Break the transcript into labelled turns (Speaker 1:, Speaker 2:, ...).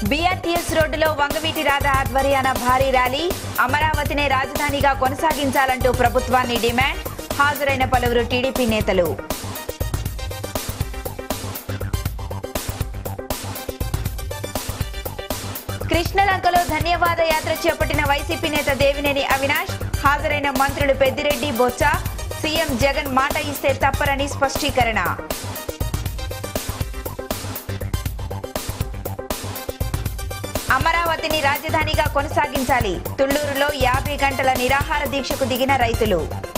Speaker 1: BRTS రోడ్డులో వంగవీటి రాధ ఆధ్వర్యాన భారీ rally అమరావతినే రాజధానిగా కొనసాగించాలంటూ ప్రభుత్వాన్ని డిమాండ్ హాజరైన పలువురు టీడీపీ నేతలు కృష్ణలంకలో ధన్యవాద యాత్ర చేపట్టిన వైసీపీ నేత దేవినేని అవినాష్ హాజరైన మంత్రులు పెద్దిరెడ్డి బొత్స సీఎం జగన్ మాట ఇస్తే తప్పరని స్పష్టీకరణ అమరావతిని రాజధానిగా కొనసాగించాలి తుళ్లూరులో యాభై గంటల నిరాహార దీక్షకు దిగిన రైతులు